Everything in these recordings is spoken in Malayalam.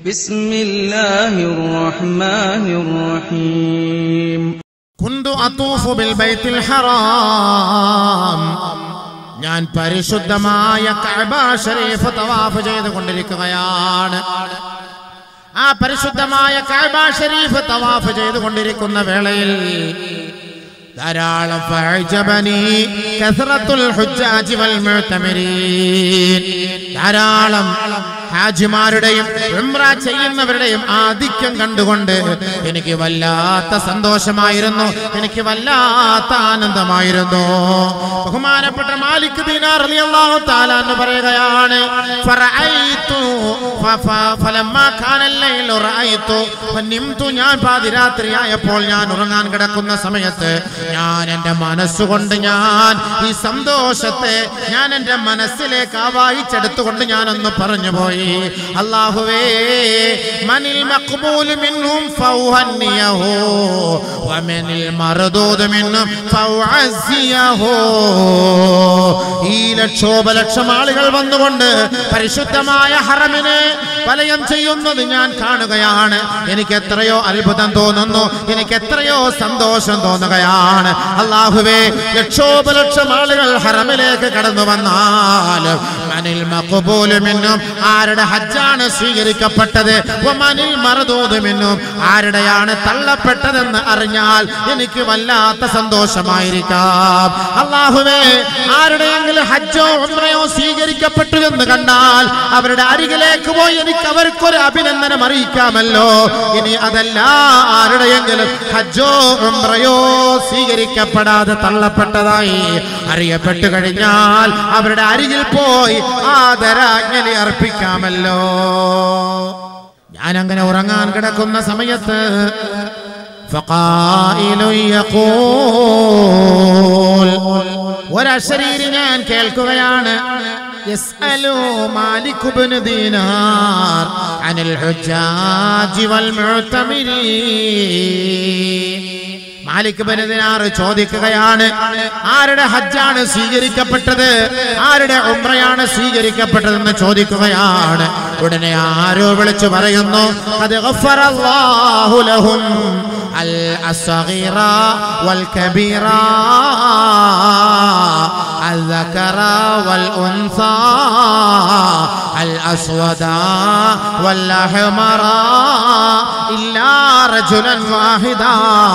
بسم الله الرحمن الرحيم കുന്തു അത്തൂഫു ബിൽ ബൈത്തിൽ ഹറാം ഞാൻ പരിശുദ്ധമായ കഅബ ഷരീഫ് തവാഫ് ചെയ്തുകൊണ്ടിരിക്കുകയാണ് ആ പരിശുദ്ധമായ കഅബ ഷരീഫ് തവാഫ് ചെയ്തുകൊണ്ടിരിക്കുന്ന വേളയിൽ ധാരാളം ഫഅജബനി കസ്റത്തുൽ ഹുജ്ജാജി വൽ മുഅ്തമിരീൻ ധാരാളം ഹാജിമാരുടെയും ഉംറ ചെയ്യുന്നവരുടെയും ആധിക്യം കണ്ടുകൊണ്ട് എനിക്ക് വല്ലാത്ത സന്തോഷമായിരുന്നു എനിക്ക് വല്ലാത്ത ആനന്ദമായിരുന്നു ബഹുമാനപ്പെട്ട മാലിക് ദീനാർ റളിയല്ലാഹു തആല എന്ന് പറയുകയാണ് ഫറഅയ്തു ഫ- ഫ- ഫലമ്മാ കാനൽ ലൈലു റഅയ്തു ഫനിംതു ഞാൻ പാതിരാത്രിയായപ്പോൾ ഞാൻ ഉറങ്ങാൻ കിടക്കുന്ന സമയത്ത് ഞാൻ എൻ്റെ മനസ്സുകൊണ്ട് ഞാൻ ഈ സന്തോഷത്തെ ഞാൻ എൻ്റെ മനസ്സിലേക്ക് ആവാഹിച്ചെടുത്തുകൊണ്ട് ഞാനൊന്ന് പറഞ്ഞു പോയി അള്ളാഹുവേ മനിൽ മഖ്ബൂൽ മിൻഹും ഫൗഹന്നിയഹു വമനിൽ മർദൂദ് മിൻഹും ഫൗഅസിയഹു ഈ ലക്ഷോപലക്ഷം ആളുകൾ വന്നുകൊണ്ട് പരിശുദ്ധമായ ഹറമിനെ വലയം ചെയ്യുന്നത് ഞാൻ കാണുകയാണ് എനിക്ക് എത്രയോ അത്ഭുതം തോന്നുന്നു എനിക്ക് എത്രയോ സന്തോഷം തോന്നുകയാണ് അള്ളാഹുവേ ലക്ഷോപലക്ഷം ആളുകൾ ഹറമിലേക്ക് കടന്നു വന്നാൽ മനിൽ മഖബൂലുമെന്നും ആരുടെ ഹജ്ജാണ് സ്വീകരിക്കപ്പെട്ടത് മനിൽ മറദൂതുമെന്നും ആരുടെയാണ് തള്ളപ്പെട്ടതെന്ന് അറിഞ്ഞാൽ എനിക്ക് വല്ലാത്ത സന്തോഷമായിരിക്കാം അള്ളാഹുവേ ആരുടെയെങ്കിലും ഹജ്ജോ ഉംറയോ സ്വീകരിക്കപ്പെട്ടു എന്ന് കണ്ടാൽ അവരുടെ അരികിലേക്ക് പോയി എനിക്ക് അവർക്കൊരു അഭിനന്ദനം അറിയിക്കാമല്ലോ ഇനി അതല്ല ആരുടെയെങ്കിലും ഹജ്ജോ ഉംറയോ സ്വീകരിക്കപ്പെടാതെ തള്ളപ്പെട്ടതായി അറിയപ്പെട്ടു കഴിഞ്ഞാൽ അവരുടെ അരികിൽ പോയി ആദരാജ്ഞലി അർപ്പിക്കാമല്ലോ ഞാൻ അങ്ങനെ ഉറങ്ങാൻ കിടക്കുന്ന സമയത്ത് فقائل يقول ഒരശരീരി ഞാൻ കേൾക്കുകയാണ് يسأل مالك بن دينار عن الحجاج والمعتمرين മാലിക് ബൻ ദിനാർ ചോദിക്കുകയാണ് ആരുടെ ഹജ്ജാണ് സ്വീകരിക്കപ്പെട്ടത് ആരുടെ ഉംറയാണ് സ്വീകരിക്കപ്പെട്ടതെന്ന് ചോദിക്കുകയാണ് ഉടനെ ആരോ വിളിച്ചു പറയുന്നു അത് ഗഫറല്ലാഹു ലഹും അൽ അസ്ഗീറ വൽ കബീറ الذكر والأنثى الأسود والأحمر إلا رجلا واحدا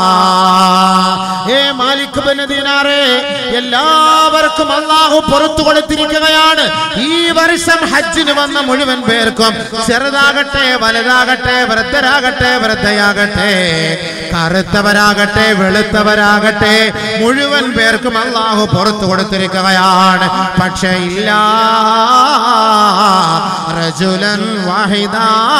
ഏ മാലിക് ബിൻ ദീനാറേ എല്ലാവർക്കും അള്ളാഹു പുറത്തു കൊടുത്തിരിക്കുകയാണ് ഈ വർഷം ഹജ്ജിന് വന്ന മുഴുവൻ പേർക്കും ചെറുതാകട്ടെ വലുതാകട്ടെ വൃദ്ധരാകട്ടെ വൃദ്ധയാകട്ടെ കറുത്തവരാകട്ടെ വെളുത്തവരാകട്ടെ മുഴുവൻ പേർക്കും അള്ളാഹു പുറത്തു കൊടുത്തിരിക്കുകയാണ് പക്ഷേ ഇല്ല റജുലൻ വാഹിദ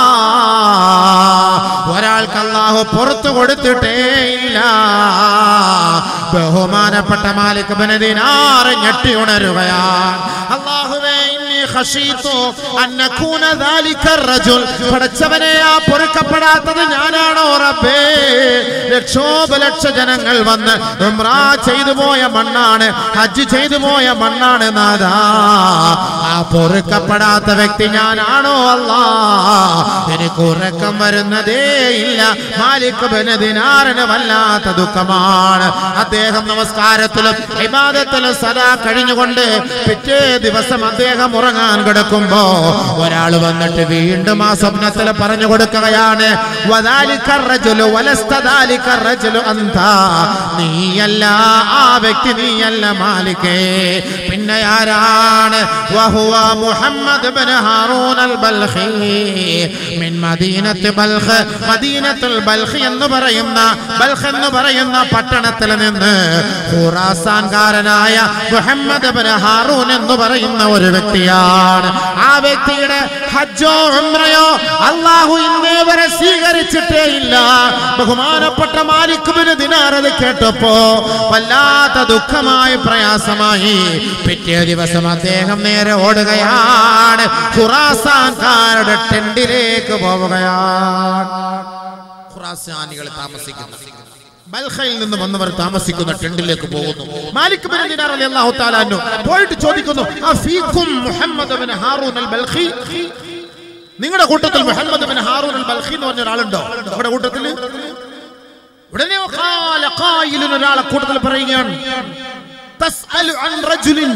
ഒരാൾക്ക് അള്ളാഹു പുറത്തു കൊടുത്തിട്ടേ ഇല്ല ബഹുമാനപ്പെട്ട മാലിക് ബനദിനാറ് ഞെട്ടി ഉണരുകയാണ് അള്ളാഹുവേ ഇന്നി ഖശീതു അൻ നകൂന ദാലിക റജുൽ പടച്ചവനെ ആ പൊറുക്കപ്പെടാത്തത് ഞാനാണോ റബ്ബേ ലക്ഷോപലക്ഷ ജനങ്ങൾ വന്ന് ഉംറ ചെയ്തു പോയ മണ്ണാണ് ഹജ്ജ് ചെയ്തു പോയ മണ്ണാണ് നാദാ ആ പൊറുക്കപ്പെടാത്ത വ്യക്തി ഞാനാണോ അല്ലാ എനിക്ക് ഉറക്കം വരുന്നതേ ഇല്ല മാലിക് ബനദിനാറിന് വല്ലാത്ത ദുഃഖമാണ് അദ്ദേഹം നമസ്കാരത്തിലും ഇബാദത്തിലും സദാ കഴിഞ്ഞുകൊണ്ട് പിറ്റേ ദിവസം അദ്ദേഹം ഉറങ്ങാൻ കിടക്കുമ്പോ ഒരാൾ വന്നിട്ട് വീണ്ടും ആ സ്വപ്നത്തിൽ പറഞ്ഞു കൊടുക്കുകയാണ് വദാലിക റജുലു വലസ്തദാലിക റജുലു അന്താ നീയല്ല ആ വ്യക്തി നീയല്ല മാലിക്കേ പിന്നെ ആരാണ് വഹുവ Muhammad bin Haroon al Balkhi മിൻ മദീനത്ത് ബൽഖ് മദീനത്തുൽ ബൽഖ് എന്ന് പറയുന്ന ബൽഖ് എന്ന് പറയുന്ന പട്ടണത്തിൽ നിന്ന് ഖുറാസാൻകാരനായ മുഹമ്മദ് ബിൻ ഹാറൂൻ എന്ന് പറയുന്ന ഒരു വ്യക്തിയാണ് ആ വ്യക്തിയുടെ ഹജ്ജോ ഉംറയോ അള്ളാഹു ഇന്നേ വരെ സ്വീകരിച്ചിട്ടേ ഇല്ല ബഹുമാനപ്പെട്ട മാലിക് ബിൻ ദിനാർ അത് കേട്ടപ്പോ വല്ലാത്ത ദുഃഖമായി പ്രയാസമായി പിറ്റേ ദിവസം അദ്ദേഹം നേരെ ഓടുകയാണ് ഖുറാസാൻകാരുടെ ടെന്റിലേക്ക് പോവുകയാണ് ഖുറാസാനികൾ താമസിക്കുന്നു ബൽഖയിൽ നിന്ന് വന്നവർ താമസിക്കുന്ന ടെന്റിലേക്ക് പോകുന്നു മാലിക് ബിൻ ദിനാർ റളിയല്ലാഹു തആല അൻഹു പോയിട്ട് ചോദിക്കുന്നു അഫീക്കും Muhammad bin Haroon al Balkhi നിങ്ങളുടെ കൂട്ടത്തിൽ Muhammad bin Haroon al Balkhi എന്ന് പറഞ്ഞ ഒരാളുണ്ടോ നിങ്ങളുടെ കൂട്ടത്തിൽ ഉടനെ ഖാല ഖായിലുൻ ഒരാളെ കൂട്ടത്തിൽ പറയുകയാണ് തസ്അലു അൻ റജുലിൻ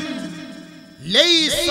ലൈസ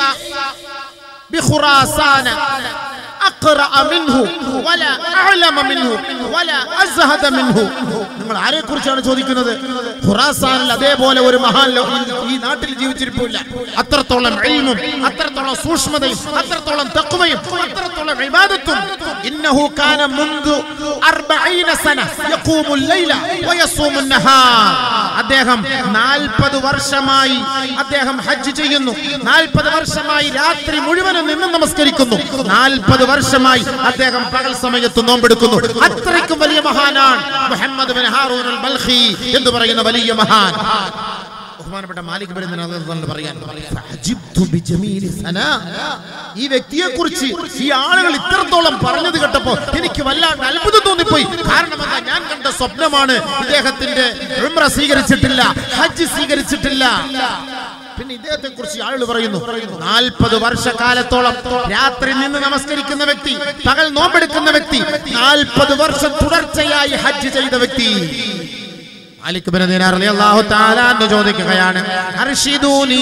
ബിഖുറാസാന أقرأ منه ولا أعلم منه ولا أزهد منه നിങ്ങൾ ആരെ കുറിച്ചാണ് ചോദിക്കുന്നത് ഖുറാസാനിൽ അതേപോലെ ഒരു മഹാൻ ലോ- ഈ- ഈ നാട്ടിൽ ജീവിച്ചിരിപ്പില്ല അത്രത്തോളം ഇൽമും അത്രത്തോളം സൂക്ഷ്മതയും അത്രത്തോളം തഖ്വയും അത്രത്തോളം ഇബാദത്തും ഇന്നഹു കാന മുൻദു 40 സന യഖൂമു الليل ويصوم النهار അദ്ദേഹം 40 വർഷമായി അദ്ദേഹം ഹജ്ജ് ചെയ്യുന്നു 40 വർഷമായി രാത്രി മുഴുവനും നിന്ന് നമസ്കരിക്കുന്നു 40 വർഷമായി അദ്ദേഹം പകൽ സമയത്ത് നോമ്പെടുക്കുന്നു അത്രയ്ക്കും വലിയ മഹാനാണ് Muhammad bin Haroon al Balkhi എന്ന് പറയുന്ന വലിയ മഹാൻ ബഹുമാനപ്പെട്ട മാലിക് ബിൻ ദിനാർ പറയാൻ ഫഅജിബ്തു ബിജമീലി സനാ. ഈ വ്യക്തിയെ കുറിച്ച് ഈ ആളുകൾ ഇത്രത്തോളം പറഞ്ഞത് കേട്ടപ്പോ എനിക്ക് വല്ലാണ്ട് അത്ഭുതം തോന്നിപ്പോയി കാരണം എന്താ ഞാൻ കണ്ട സ്വപ്നമാണ് ഇദ്ദേഹത്തിന്റെ ഉംറ സ്വീകരിച്ചിട്ടില്ല ഹജ്ജ് സ്വീകരിച്ചിട്ടില്ല പിന്നെ ഇദ്ദേഹത്തെ കുറിച്ച് ആളുകൾ പറയുന്നു നാൽപ്പത് വർഷക്കാലത്തോളം രാത്രി നിന്ന് നമസ്കരിക്കുന്ന വ്യക്തി പകൽ നോമ്പെടുക്കുന്ന വ്യക്തി നാൽപ്പത് വർഷം തുടർച്ചയായി ഹജ്ജ് ചെയ്ത വ്യക്തി മാലിക് ബിൻ ദീനാർ റളിയല്ലാഹു തആല എന്ന് ചോദിക്കുകയാണ് അർഷിദൂനി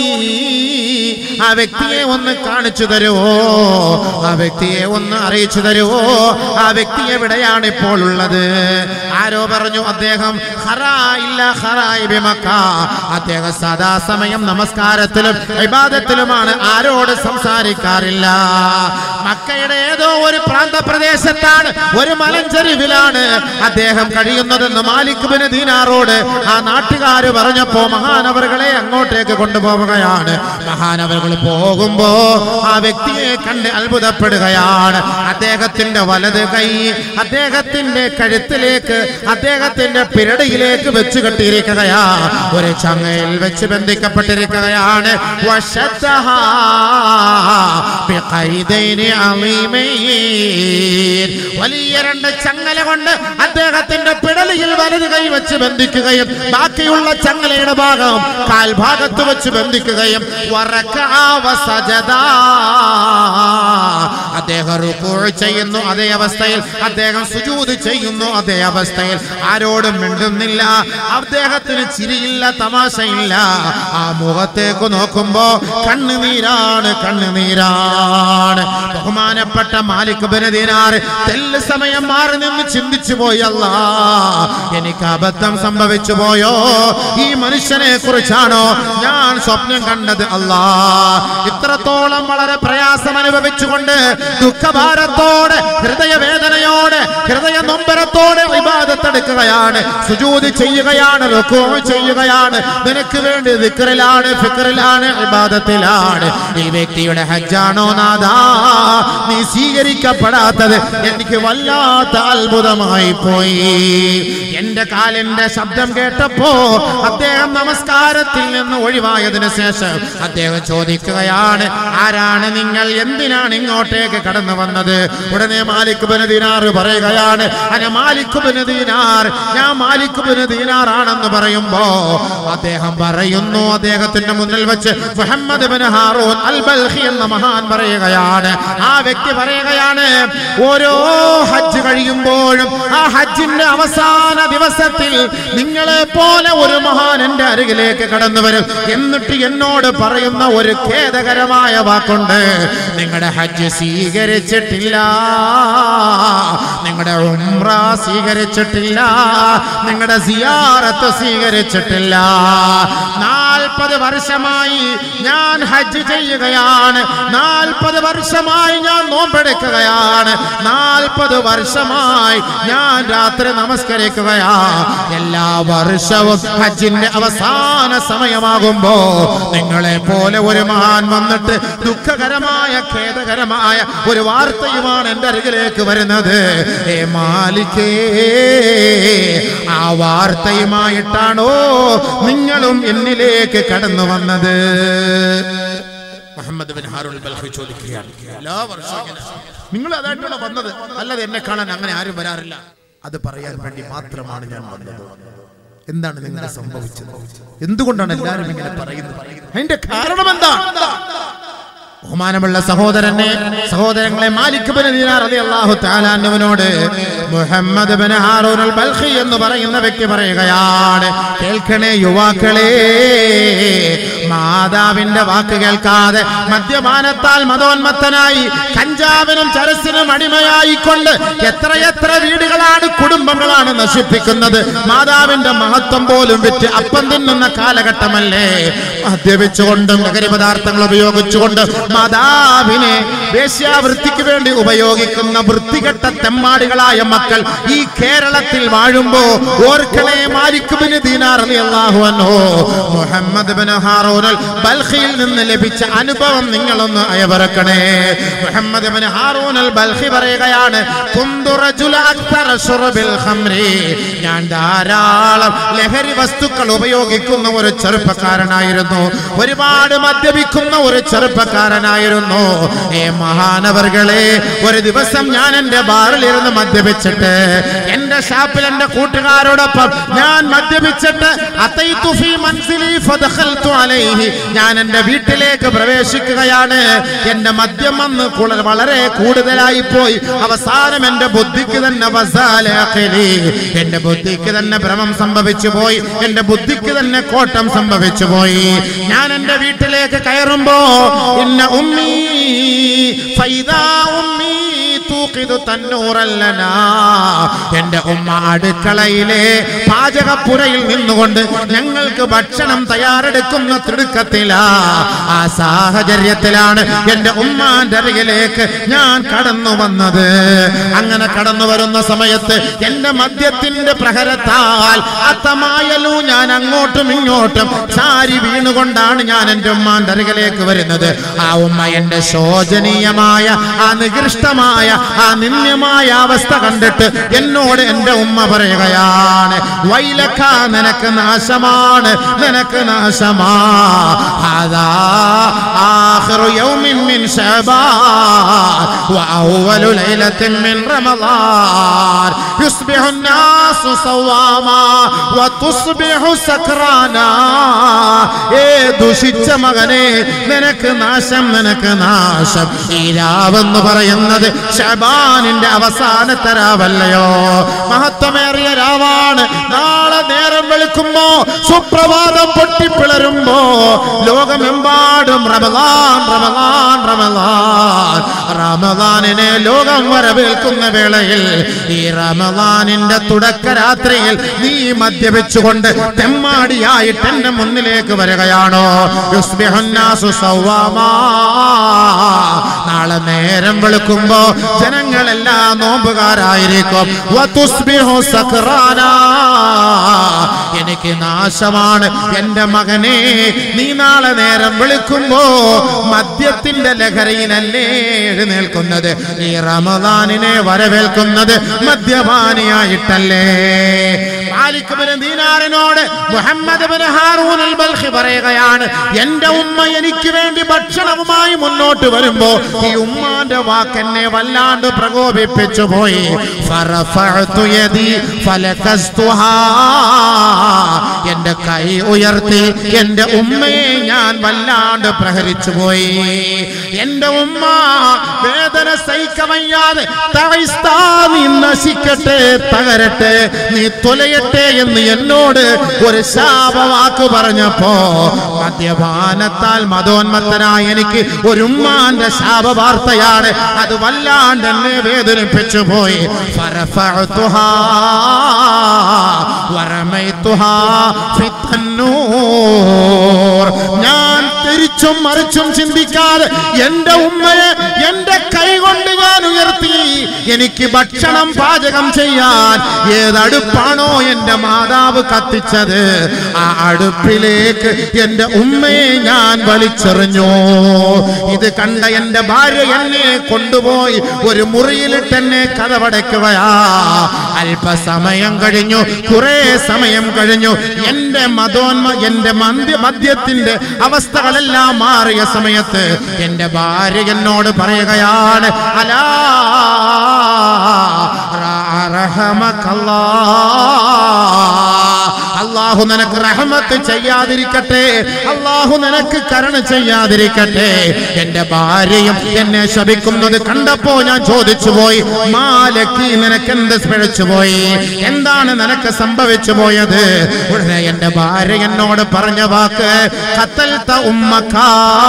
ആ വ്യക്തിയെ ഒന്ന് കാണിച്ചു തരുവോ ആ വ്യക്തിയെ ഒന്ന് അറിയിച്ചു തരുവോ ആ വ്യക്തി എവിടെയാണ് ഇപ്പോൾ ഉള്ളത് ആരോ പറഞ്ഞു അദ്ദേഹം ഖറാ ഇല്ല ഖറായി ബിമക്ക അദ്ദേഹം സദാസമയം നമസ്കാരത്തിലും ഇബാദത്തിലുമാണ് ആരോട് സംസാരിക്കാറില്ല മക്കയുടെ ഏതോ ഒരു പ്രാന്തപ്രദേശത്താണ് ഒരു മലഞ്ചെരിവിലാണ് അദ്ദേഹം കഴിയുന്നതെന്ന് മാലിക് ബിൻ ദീനാറോട് ആ നാട്ടുകാര് പറഞ്ഞപ്പോ മഹാനവറുകളെ അങ്ങോട്ടേക്ക് കൊണ്ടുപോവുകയാണ് മഹാനവറുകൾ പോകുമ്പോ ആ വ്യക്തിയെ കണ്ട് അത്ഭുതപ്പെടുകയാണ് അദ്ദേഹത്തിന്റെ വലത് കൈ അദ്ദേഹത്തിന്റെ കഴുത്തിലേക്ക് അദ്ദേഹത്തിന്റെ പിരടിയിലേക്ക് വെച്ച് കെട്ടിയിരിക്കുകയാ ഒരു ചങ്ങയിൽ വെച്ച് ബന്ധിക്കപ്പെട്ടിരിക്കുകയാണ് വശത്തഹാ ബിഖൈദൈനി അളീമൈൻ. വലിയ രണ്ട് ചങ്ങല കൊണ്ട് അദ്ദേഹത്തിന്റെ പിടലിയിൽ വലത് കൈ വെച്ച് ബന്ധിക്കുകയും ബാക്കിയുള്ള ചങ്ങലയുടെ ഭാഗം കാൽഭാഗത്ത് വെച്ച് ബന്ധിക്കുകയും വറക്കഅ വസജദാ. അദ്ദേഹം റുക്കൂ ചെയ്യുന്നു അതേ അവസ്ഥയിൽ അദ്ദേഹം സുജൂദ് ചെയ്യുന്നു അതേ അവസ്ഥയിൽ ആരോടും മിണ്ടുന്നില്ല അദ്ദേഹത്തിന് ചിരിയില്ല തമാശയില്ല ആ മുഖത്തേക്ക് നോക്കുമ്പോ കണ്ണുനീരാണ് കണ്ണുനീരാണ് ബഹുമാനപ്പെട്ട മാലിക് ബനദീനാർ തെല്ല് സമയം മാറി നിന്ന് ചിന്തിച്ചു പോയി അല്ല എനിക്ക് അബദ്ധം സംഭവിച്ചു പോയോ ഈ മനുഷ്യനെ കുറിച്ചാണോ ഞാൻ സ്വപ്നം കണ്ടത് അല്ലാ ഇത്രത്തോളം വളരെ പ്രയാസം അനുഭവിച്ചുകൊണ്ട് ദുഃഖഭാരത്തോടെ ഹൃദയവേദനയോടെ ഹൃദയ നൊമ്പരത്തോടെ വിവാദത്തെടുക്കുകയാണ് സുജൂതി ചെയ്യുകയാണ് റുക്കൂ ചെയ്യുകയാണ് നിനക്ക് വേണ്ടി ദിക്റിലാണ് ഫിക്റിലാണ് ഇബാദത്തിലാണ് ഈ വ്യക്തിയുടെ ഹജ്ജാണോ നാദാ നീ സ്വീകരിക്കപ്പെടാത്തത് എനിക്ക് വല്ലാത്ത അത്ഭുതമായി പോയി എന്റെ കാലിന്റെ ശബ്ദം കേട്ടപ്പോ അദ്ദേഹം നമസ്കാരത്തിൽ നിന്ന് ഒഴിവായതിനു ശേഷം അദ്ദേഹം ചോദിക്കുകയാണ് ആരാണ് നിങ്ങൾ എന്തിനാണ് ഇങ്ങോട്ടേക്ക് കടന്നു വന്നത് ഉടനെ മാലിക് ബിൻ ദീനാർ പറയുകയാണ് അന മാലിക് ബിൻ ദീനാർ ഞാൻ മാലിക് ബിൻ ദീനാർ ആണെന്ന് പറയുമ്പോ അദ്ദേഹം പറയുന്നു അദ്ദേഹത്തിന്റെ മുന്നിൽ വെച്ച് Muhammad bin Haroon al Balkhi എന്ന മഹാൻ പറയുകയാണ് ആ വ്യക്തി പറയുകയാണ് ഓരോ ഹജ്ജ് കഴിയുമ്പോഴും ആ ഹജ്ജിന്റെ അവസാന ദിവസത്തിൽ നിങ്ങളെ പോലെ ഒരു മഹാൻ എന്റെ അരികിലേക്ക് കടന്നു വരും എന്നിട്ട് എന്നോട് പറയുന്ന ഒരു ഖേദകരമായ വാക്കുണ്ട് നിങ്ങളുടെ ഹജ്ജ് സ്വീകരിച്ചിട്ടില്ല നിങ്ങളുടെ ഉംറ സ്വീകരിച്ചിട്ടില്ല നിങ്ങളുടെ സിയാറത്ത് സ്വീകരിച്ചിട്ടില്ല നാൽപ്പത് വർഷമായി ഞാൻ ഹജ്ജ് ചെയ്യുകയാണ് നാൽപ്പത് വർഷമായി ഞാൻ നോമ്പെടുക്കുകയാണ് നാൽപ്പത് വർഷമായി ഞാൻ രാത്രി നമസ്കരിക്കുകയാ എല്ലാ വർഷവും ഹജ്ജിന്റെ അവസാന സമയമാകുമ്പോ നിങ്ങളെ പോലെ ഒരു മഹാൻ വന്നിട്ട് ദുഃഖകരമായ ഖേദകരമായ ഒരു വാർത്തയുമാണ് എന്റെ അരികിലേക്ക് വരുന്നത് ഏ മാലിക്കേ ആ വാർത്തയുമായിട്ടാണോ നിങ്ങളും എന്നിലേക്ക് കടന്നു വന്നത് മുഹമ്മദ് ബിൻ ഹാറുൽ ബൽഖി ചോദിക്കുകയാണ് എല്ലാ വർഷവും ഇങ്ങനെ. നിങ്ങൾ അതായിട്ടാണ് വന്നത് അല്ലാതെ എന്നെ കാണാൻ അങ്ങനെ ആരും വരാറില്ല അത് പറയാൻ വേണ്ടി മാത്രമാണ് ഞാൻ വന്നത് എന്താണ് നിങ്ങളെ സംഭവിച്ചത് എന്തുകൊണ്ടാണ് എല്ലാവരും ഇങ്ങനെ പറയുന്നത് അതിന്റെ കാരണം എന്താ ബഹുമാനമുള്ള സഹോദരനെ സഹോദരങ്ങളെ മാലിക് ബിൻ ദീനാർ റളിയല്ലാഹു തആല അൻഹുവിനോട് Muhammad bin Haroon al Balkhi എന്ന് പറയുന്ന വ്യക്തി പറയുകയാണ് കേൾക്കണേ യുവാക്കളെ മാതാവിന്റെ വാക്ക് കേൾക്കാതെ മദ്യപാനത്താൽ മതോന്മത്തനായി കഞ്ചാവിനും ചരസിനും അടിമയായിക്കൊണ്ട് എത്രയെത്ര വീടുകളാണ് കുടുംബങ്ങളാണ് നശിപ്പിക്കുന്നത് മാതാവിന്റെ മഹത്വം പോലും വിറ്റ് അപ്പം തിന്നുന്ന കാലഘട്ടമല്ലേ മദ്യപിച്ചുകൊണ്ടും ലഹരി പദാർത്ഥങ്ങൾ ഉപയോഗിച്ചുകൊണ്ട് മാതാവിനെ വേശ്യാവൃത്തിക്ക് വേണ്ടി ഉപയോഗിക്കുന്ന വൃത്തികെട്ട തെമ്മാടികളായ മക്കൾ ഈ കേരളത്തിൽ വാഴുമ്പോ ഓർക്കണേ മാലിക്കുബിന് ദീനാർ അള്ളാഹു അൻഹു മുഹമ്മദ് ബിൻ ഹാറൂനൽ ബൽഖിയിൽ നിന്ന് ലഭിച്ച അനുഭവം നിങ്ങളൊന്ന് അയവറക്കണേ മുഹമ്മദ് ബിൻ ഹാറൂനൽ ബൽഖി പറയുകയാണ് കുന്തു റജുല അക്തറ ശുറബിൽ ഖംരി ഞാൻ ധാരാളം ലഹരി വസ്തുക്കൾ ഉപയോഗിക്കുന്ന ഒരു ചെറുപ്പക്കാരനായിരുന്നു ഒരുപാട് മദ്യപിക്കുന്ന ഒരു ചെറുപ്പക്കാരനായിരുന്നു ഏ മഹാനവർകളെ ഒരു ദിവസം ഞാൻ എന്റെ ബാറിൽ ഇരുന്ന് മദ്യപിച്ചിട്ട് എന്റെ ഷാപ്പിൽ എന്റെ കൂട്ടുകാരോടൊപ്പം ഞാൻ മദ്യപിച്ചിട്ട് അതൈതു ഫീ മൻസിലി ഫദഖൽതു അലൈഹി ഞാൻ എന്റെ വീട്ടിലേക്ക് പ്രവേശിക്കുകയാണ് എന്റെ മദ്യം വന്ന് കുള- വളരെ കൂടുതലായി പോയി അവസാനം എന്റെ ബുദ്ധിക്ക് തന്നെ വസാല അഖിലി. എന്റെ ബുദ്ധിക്ക് തന്നെ ഭ്രമം സംഭവിച്ചു പോയി എന്റെ ബുദ്ധിക്ക് തന്നെ കോട്ടം സംഭവിച്ചു പോയി ഞാൻ എന്റെ വീട്ടിലേക്ക് കയറുമ്പോ ഇന്ന ഉമ്മി ഫൈദാ ഉമ്മി തൂക്കിതു തന്നൂറല്ലനാ എന്റെ ഉമ്മ അടുക്കളയിലെ പാചകപ്പുരയിൽ നിന്നുകൊണ്ട് ഞങ്ങൾക്ക് ഭക്ഷണം തയ്യാറെടുക്കുന്ന തിടുക്കത്തിലാ ആ സാഹചര്യത്തിലാണ് എന്റെ ഉമ്മാന്റെ അരികിലേക്ക് ഞാൻ കടന്നു വന്നത് അങ്ങനെ കടന്നു വരുന്ന സമയത്ത് എന്റെ മദ്യത്തിന്റെ പ്രഹരത്താൽ അത്തമായലു ഞാൻ അങ്ങോട്ടും ഇങ്ങോട്ടും ചാരി വീണുകൊണ്ടാണ് ഞാൻ എന്റെ ഉമ്മാന്റെ അരികിലേക്ക് വരുന്നത് ആ ഉമ്മ എന്റെ ശോചനീയമായ ആ നികൃഷ്ടമായ ആ നിന്ദ്യമായ അവസ്ഥ കണ്ടിട്ട് എന്നോട് എന്റെ ഉമ്മ പറയുകയാണ് വൈലക്ക നിനക്ക് നാശമാണ് നിനക്ക് നാശമാ ഹാദാ ആഖിറു യൗമിൻ മിൻ ശഅബാൻ വഅവ്വലു ലൈലത്തിൻ മിൻ റമളാൻ യുസ്ബിഹു الناس സവാമാ വതുസ്ബിഹു സക്രാനാ ഏ ദുഷിച്ച മകനെ നിനക്ക് നാശം നിനക്ക് നാശം ഈ രാവെന്ന് പറയുന്നത് ഷബാനിന്റെ അവസാനത്തെ രാവല്ലയോ മഹത്വമേറിയ രാവാണ് നാളെ നേരം വെളുക്കുമ്പോ സുപ്രഭാതം പൊട്ടിപ്പിളരുമ്പോ ലോകമെമ്പാടും റമദാൻ റമദാൻ റമദാൻ റമദാനിനെ ലോകം വരവേൽക്കുന്ന വേളയിൽ ഈ റമദാനിന്റെ തുടക്ക രാത്രിയിൽ നീ മദ്യപിച്ചുകൊണ്ട് തെമ്മാടിയായിട്ട് എന്റെ മുന്നിലേക്ക് വരികയാണോ യുസ്ബിഹുന്നാസു സവ്വാമാ. നാളെ നേരം വെളുക്കുമ്പോ ജനങ്ങളെല്ലാം നോമ്പുകാരായിരിക്കും വതുസ്ബിഹു സക്രാനാ. എനിക്ക് നാശമാണ് എന്റെ മകനെ നീ നാളെ നേരം വെളുക്കുമ്പോ മദ്യത്തിന്റെ ലഹരിയിലല്ലേ എഴുന്നേൽക്കുന്നത് ഈ റമദാനിനെ വരവേൽക്കുന്നത് മദ്യപാനിയായിട്ടല്ലേ മാലിക് ബിൻ ദീനാറിനോട് Muhammad bin Haroon al Balkhi പറയുകയാണ് എന്റെ ഉമ്മ എനിക്ക് വേണ്ടി ഭക്ഷണവുമായി മുന്നോട്ട് വരുമ്പോ ഈ ഉമ്മാന്റെ വാക്ക് എന്നെ വല്ലാണ്ട് പ്രകോപിപ്പിച്ചു പോയി ഫറഫഅതു യദി ഫലകസ്തുഹാ. എന്റെ കൈ ഉയർത്തി എന്റെ ഉമ്മയെ ഞാൻ വല്ലാണ്ട് പ്രഹരിച്ചു പോയി എന്റെ ഉമ്മ വേദന സഹിക്കവയ്യാതെ തഴസ്താ നീ നശിക്കട്ടെ തകരട്ടെ നീ തൊലയട്ടെ എന്ന് എന്നോട് ഒരു ശാപവാക്ക് പറഞ്ഞപ്പോ മദ്യപാനത്താൽ മതോന്മത്തനായ എനിക്ക് ഒരു ഉമ്മാന്റെ ശാപവാർത്തയാണ് അത് വല്ലാണ്ട് എന്നെ വേദനിപ്പിച്ചു പോയി ഫറഫഅതുഹാ വറമൈതുഹാ ഫിത്തന്നൂർ ഞാൻ തിരിച്ചും മറിച്ചും ചിന്തിക്കാതെ എന്റെ ഉമ്മയെ എന്റെ കൈ കൊണ്ട് ഞാൻ ഉയർത്തി എനിക്ക് ഭക്ഷണം പാചകം ചെയ്യാൻ ഏതടുപ്പാണോ എന്റെ മാതാവ് കത്തിച്ചത് ആ അടുപ്പിലേക്ക് എന്റെ ഉമ്മയെ ഞാൻ വലിച്ചെറിഞ്ഞു ഇത് കണ്ട എന്റെ ഭാര്യ എന്നെ കൊണ്ടുപോയി ഒരു മുറിയിലിട്ട് എന്നെ കഥവടയ്ക്കുകയാ അല്പസമയം കഴിഞ്ഞു കുറെ സമയം കഴിഞ്ഞു എന്റെ മതോന്മ എന്റെ മദ്യ മദ്യത്തിന്റെ അവസ്ഥകളെല്ലാം മാറിയ സമയത്ത് എന്റെ ഭാര്യ എന്നോട് പറയുകയാണ് അലാ റഹമക്കല്ലാ അള്ളാഹു നിനക്ക് റഹമത്ത് ചെയ്യാതിരിക്കട്ടെ അള്ളാഹു നിനക്ക് കരുണ ചെയ്യാതിരിക്കട്ടെ എന്റെ ഭാര്യയും എന്നെ ശപിക്കുന്നത് കണ്ടപ്പോ ഞാൻ ചോദിച്ചു പോയി മാലക്കി നിനക്ക് എന്ത് പിഴച്ചു പോയി എന്താണ് നിനക്ക് സംഭവിച്ചു പോയത് ഉടനെ എന്റെ ഭാര്യ എന്നോട് പറഞ്ഞ വാക്ക് കത്തൽത്ത ഉമ്മക്കാ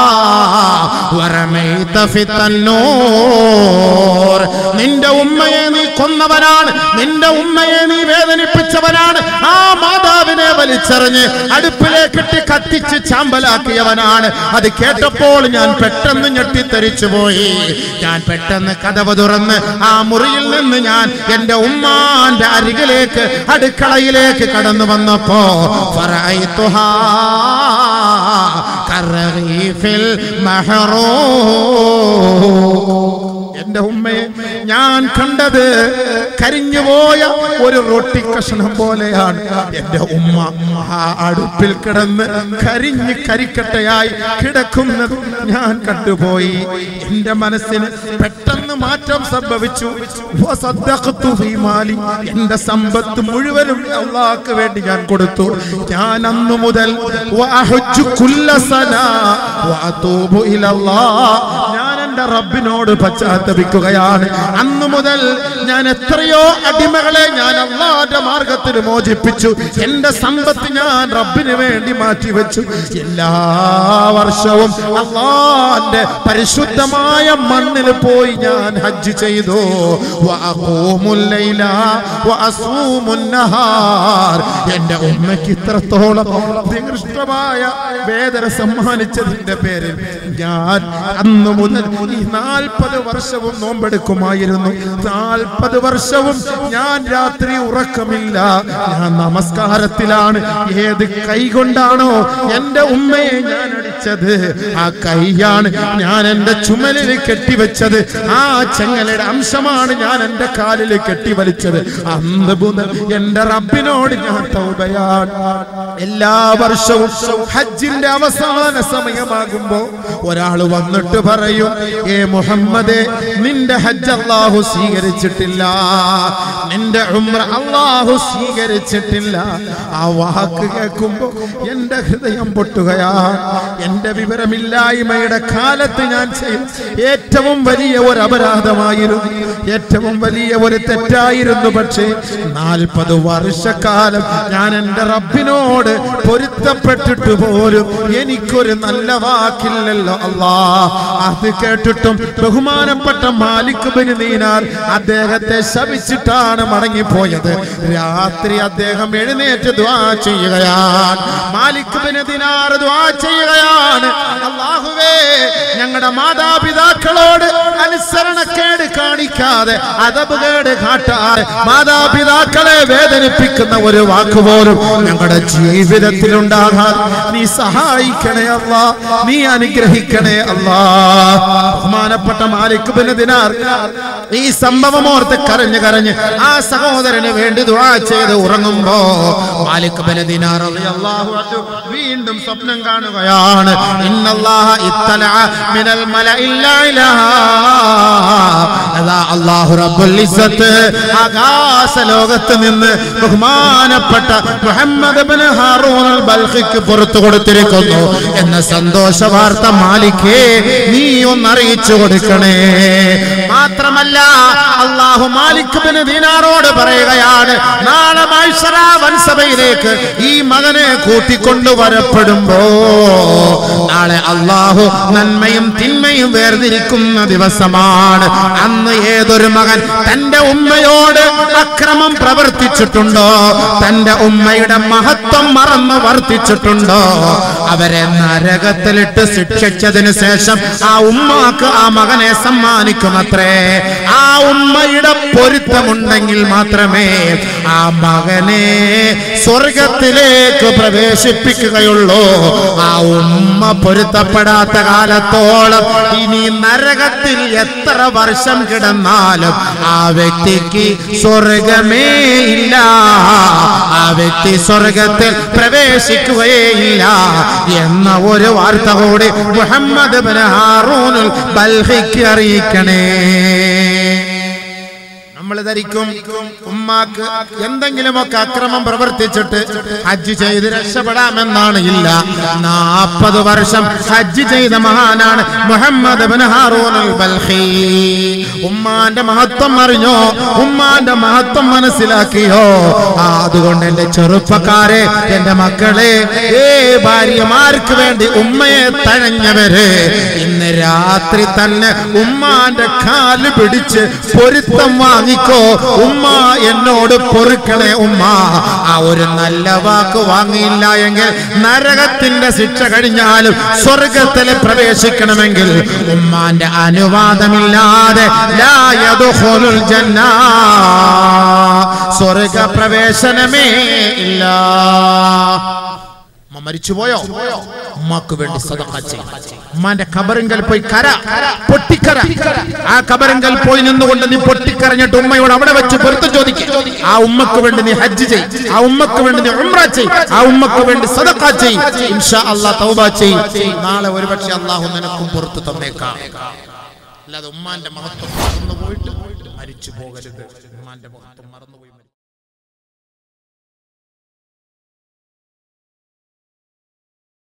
വറമൈത ഫിത്തന്നൂർ നിന്റെ ഉമ്മയെ നീ കൊന്നവനാണ് നിന്റെ ഉമ്മയെ നീ വേദനിപ്പിച്ചവനാണ് ആ മാതാവിനെ വലിച്ചെറിഞ്ഞ് അടുപ്പിലേക്കിട്ട് കത്തിച്ച് ചാമ്പലാക്കിയവനാണ് അത് കേട്ടപ്പോൾ ഞാൻ പെട്ടെന്ന് ഞെട്ടിത്തെറിച്ചു പോയി ഞാൻ പെട്ടെന്ന് കഥവ് തുറന്ന് ആ മുറിയിൽ നിന്ന് ഞാൻ എന്റെ ഉമ്മാന്റെ അരികിലേക്ക് അടുക്കളയിലേക്ക് കടന്നു വന്നപ്പോ ഫറഅയ്തുഹാ കറഗീഫിൽ മഹറൂം എന്റെ ഉമ്മയെ ഞാൻ കണ്ടത് കരിഞ്ഞുപോയ ഒരു റൊട്ടി കഷണം പോലെയാണ് എന്റെ ഉമ്മ ആ അടുപ്പിൽ കിടന്ന് കരിഞ്ഞ് കരിക്കട്ടയായി കിടക്കുന്നത് ഞാൻ കണ്ടുപോയി എന്റെ മനസ്സിന് പെട്ടെന്ന് മാറ്റം സംഭവിച്ചു വസദ്ദഖ്തു ഫീ മാലി. എന്റെ സമ്പത്ത് മുഴുവനും അള്ളാഹ്ക്ക് വേണ്ടി ഞാൻ കൊടുത്തു ഞാൻ അന്നു മുതൽ വഅഹജ്ജു കുല്ല സനാ വഅതൂബു ഇലല്ലാഹ് ഞാൻ എന്റെ റബ്ബിനോട് പശ്ചാത്തപിക്കുകയാണ് അന്നു മുതൽ ഞാൻ എത്രയോ അടിമകളെ ഞാൻ അള്ളാന്റെ മാർഗത്തിൽ മോചിപ്പിച്ചു എന്റെ സമ്പത്ത് ഞാൻ റബ്ബിന് വേണ്ടി മാറ്റിവെച്ചു എല്ലാ വർഷവും അള്ളാന്റെ പരിശുദ്ധമായ മണ്ണിൽ പോയി ഞാൻ ഹജ്ജ് ചെയ്തു വഅഖൂമുൽ ലൈല വഅസൂമുൻ നഹാർ എന്റെ ഉമ്മയ്ക്ക് ഇത്രത്തോളം നികൃഷ്ടമായ വേദന സമ്മാനിച്ചതിന്റെ പേരിൽ ഞാൻ അന്നു മുതൽ ഈ നാൽപ്പത് വർഷവും നോമ്പെടുക്കുമായിരുന്നു നാൽപ്പത് വർഷവും ഞാൻ രാത്രി ഉറക്കമില്ല ഞാൻ നമസ്കാരത്തിലാണ് ഏത് കൈ കൊണ്ടാണോ എന്റെ ഉമ്മയെ ഞാൻ അടിച്ചത് ആ കൈയാണ് ഞാൻ എന്റെ ചുമലിൽ കെട്ടിവെച്ചത് ആ ചെങ്ങലയുടെ അംശമാണ് ഞാൻ എന്റെ കാലിൽ കെട്ടിവലിച്ചത് അന്ന് മുതൽ എന്റെ റബ്ബിനോട് ഞാൻ തൗബയാണ് എല്ലാ വർഷവും ഹജ്ജിന്റെ അവസാന സമയമാകുമ്പോ ഒരാൾ വന്നിട്ട് പറയും ഏ മുഹമ്മദേ നിന്റെ ഹജ്ജ് അള്ളാഹു സ്വീകരിച്ചിട്ടില്ല നിന്റെ ഉംറ അള്ളാഹു സ്വീകരിച്ചിട്ടില്ല ആ വാക്ക് കേൾക്കുമ്പോ എന്റെ ഹൃദയം പൊട്ടുകയാണ് എന്റെ വിവരമില്ലായ്മയുടെ കാലത്ത് ഞാൻ ചെയ്ത ഏറ്റവും വലിയ ഒരു അപരാധമായിരുന്നു ഏറ്റവും വലിയ ഒരു തെറ്റായിരുന്നു പക്ഷേ നാൽപ്പത് വർഷക്കാലം ഞാൻ എന്റെ റബ്ബിനോട് പൊരുത്തപ്പെട്ടിട്ട് പോലും എനിക്കൊരു നല്ല വാക്കില്ലല്ലോ അല്ലാ അത് കേട്ടിട്ടും ബഹുമാനപ്പെട്ട മാലിക് ബിൻ ദീനാർ അദ്ദേഹത്തെ ശപിച്ചിട്ടാണ് മടങ്ങിപ്പോയത് രാത്രി അദ്ദേഹം എഴുന്നേറ്റ് ദ്വാ ചെയ്യുകയാണ് മാലിക് ബിൻ ദീനാർ ദ്വാ ചെയ്യുകയാണ് അള്ളാഹുവേ ഞങ്ങളുടെ മാതാപിതാക്കളോട് അനുസരണക്കേട് കാണിക്കാതെ അതപകേട് കാട്ടാതെ മാതാപിതാക്കളെ വേദനിപ്പിക്കുന്ന ഒരു വാക്കുപോലും ഞങ്ങളുടെ ജീവിതത്തിൽ ഉണ്ടാകാൻ നീ സഹായിക്കണേ അല്ലാ നീ അനുഗ്രഹിക്കണേ അല്ലാ ബഹുമാനപ്പെട്ട മാലിക് ബിൻ ദിനാർ ഈ സംഭവം ഓർത്ത് കരഞ്ഞ് കരഞ്ഞ് ആ സഹോദരന് വേണ്ടി ദുആ ചെയ്ത് ഉറങ്ങുമ്പോ മാലിക് ബിൻ ദിനാർ റളിയല്ലാഹു അൻഹു വീണ്ടും സ്വപ്നം കാണുകയാണ് ഇന്നല്ലാഹ ഇത്തലഅ മിനൽ മലഇൽ അലാ അതാ അല്ലാഹു റബ്ബുൽ ഇസ്സത്ത് ആകാശ ലോകത്ത് നിന്ന് ബഹുമാനപ്പെട്ട മുഹമ്മദ് ഇബ്നു ഹാറൂൻ അൽ ബൽഖിക്ക് പുറത്തു കൊടുത്തിരിക്കുന്നു എന്ന സന്തോഷ വാർത്ത മാലിക്കേ നീ ഒന്ന് അറിയിച്ചു കൊടുക്കണേ മാത്രമല്ല അള്ളാഹു മാലിക് ബിൻ ദീനാറോട് പറയുകയാണ് നാളെ മത്സര വൻസഭയിലേക്ക് ഈ മകനെ കൂട്ടിക്കൊണ്ടു വരപ്പെടുമ്പോ നാളെ അള്ളാഹു നന്മയും തിന്മയും വേർതിരിക്കുന്ന ദിവസമാണ് അന്ന് ഏതൊരു മകൻ തന്റെ ഉമ്മയോട് അക്രമം പ്രവർത്തിച്ചിട്ടുണ്ടോ തന്റെ ഉമ്മയുടെ മഹത്വം മറന്ന് വർത്തിച്ചിട്ടുണ്ടോ അവരെ നരകത്തിലിട്ട് ശിക്ഷിച്ചതിന് ശേഷം ആ ഉമ്മാക്ക് ആ മകനെ സമ്മാനിക്കുമത്രേ ആ ഉമ്മയുടെ പൊരുത്തമുണ്ടെങ്കിൽ മാത്രമേ ആ മകനെ സ്വർഗത്തിലേക്ക് പ്രവേശിപ്പിക്കുകയുള്ളൂ ആ ഉമ്മ പൊരുത്തപ്പെടാത്ത കാലത്തോളം ഇനി നരകത്തിൽ എത്ര വർഷം കിടന്നാലും ആ വ്യക്തിക്ക് സ്വർഗമേ ഇല്ല ആ വ്യക്തി സ്വർഗത്തിൽ പ്രവേശിക്കുകയില്ല എന്ന ഒരു വാർത്ത കൂടി മുഹമ്മദ് ബിൻ ഹാറൂനുൽ ബൽഹിക്ക് അറിയിക്കണേ നമ്മൾ ധരിക്കും ഉമ്മാക്ക് എന്തെങ്കിലുമൊക്കെ അക്രമം പ്രവർത്തിച്ചിട്ട് ഹജ്ജ് ചെയ്ത് രക്ഷപ്പെടാമെന്നാണ് ഇല്ല നാൽപ്പത് വർഷം ഹജ്ജ് ചെയ്ത മഹാനാണ് Muhammad bin Haroon al Balkhi ഉമ്മാന്റെ മഹത്വം അറിഞ്ഞോ ഉമ്മാന്റെ മഹത്വം മനസ്സിലാക്കിയോ ആ, അതുകൊണ്ട് എന്റെ ചെറുപ്പക്കാരെ എന്റെ മക്കളെ ഏ ഭാര്യമാർക്ക് വേണ്ടി ഉമ്മയെ തഴഞ്ഞവര് ഇന്ന് രാത്രി തന്നെ ഉമ്മാന്റെ കാല് പിടിച്ച് പൊരുത്തം വാങ്ങിക്കോ ഉമ്മ എന്നോട് പൊറുക്കണേ ഉമ്മ ആ ഒരു നല്ല വാക്ക് വാങ്ങിയില്ല എങ്കിൽ നരകത്തിന്റെ ശിക്ഷ കഴിഞ്ഞാലും സ്വർഗത്തിൽ പ്രവേശിക്കണമെങ്കിൽ ഉമ്മാന്റെ അനുവാദമില്ലാതെ ലാ യദ്ഖുലുൽ ജന്ന സ്വർഗ പ്രവേശനമേ ഇല്ല ഉമ്മ മരിച്ചുപോയോ ഉമ്മക്ക് വേണ്ടി സദഖ ചെയ്യും ഉമ്മാന്റെ കബറിങ്കൽ പോയി കര പൊട്ടിക്കര ആ കബറിങ്കൽ പോയി നിന്നുകൊണ്ട് നീ പൊട്ടിക്കരഞ്ഞിട്ട് ഉമ്മയോട് അവിടെ വെച്ച് പൊരുത്തം ചോദിക്കും ആ ഉമ്മക്ക് വേണ്ടി നീ ഹജ്ജ് ചെയ് ആ ഉമ്മക്ക് വേണ്ടി നീ ഉംറ ചെയ് ആ ഉമ്മക്ക് വേണ്ടി സദഖ ചെയ് ഇൻഷാ അല്ലാഹ് തൗബ ചെയ് നാളെ ഒരുപക്ഷെ അള്ളാഹു നിനക്കും പുറത്തു തന്നേക്കാം അല്ലാതെ ഉമ്മാന്റെ മഹത്വം മറന്നു പോയിട്ട് മരിച്ചു പോകരുത് ഉമ്മാന്റെ മഹത്വം മറന്നുപോയി മരിച്ചു